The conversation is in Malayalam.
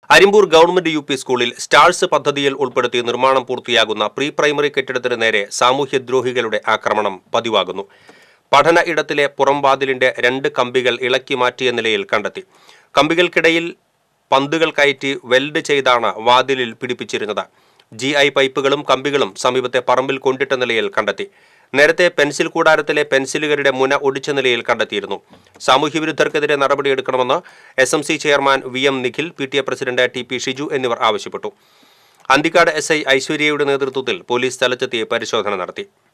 അരിമ്പൂർ ഗവൺമെന്റ് യു പി സ്കൂളിൽ സ്റ്റാഴ്സ് പദ്ധതിയിൽ ഉൾപ്പെടുത്തി നിർമ്മാണം പൂർത്തിയാകുന്ന പ്രീ പ്രൈമറി കെട്ടിടത്തിന് നേരെ സാമൂഹ്യദ്രോഹികളുടെ ആക്രമണം പതിവാകുന്നു പഠന ഇടത്തിലെ പുറംവാതിലിന്റെ രണ്ട് കമ്പികൾ ഇളക്കി മാറ്റിയ നിലയിൽ കണ്ടെത്തി കമ്പികൾക്കിടയിൽ പന്തുകൾ കയറ്റി വെൽഡ് ചെയ്താണ് വാതിലിൽ പിടിപ്പിച്ചിരുന്നത് ജി ഐ പൈപ്പുകളും കമ്പികളും സമീപത്തെ പറമ്പിൽ കൊണ്ടിട്ട നിലയിൽ കണ്ടെത്തി നേരത്തെ പെൻസിൽ കൂടാരത്തിലെ പെൻസിലുകളുടെ മുന ഒടിച്ച നിലയിൽ കണ്ടെത്തിയിരുന്നു സാമൂഹ്യവിരുദ്ധർക്കെതിരെ നടപടിയെടുക്കണമെന്ന് S M C chairman V M Nikhil P T A president T P Shiju എന്നിവർ ആവശ്യപ്പെട്ടു അന്തിക്കാട് എസ് ഐ ഐശ്വര്യയുടെ നേതൃത്വത്തിൽ പോലീസ് സ്ഥലത്തെത്തി പരിശോധന നടത്തി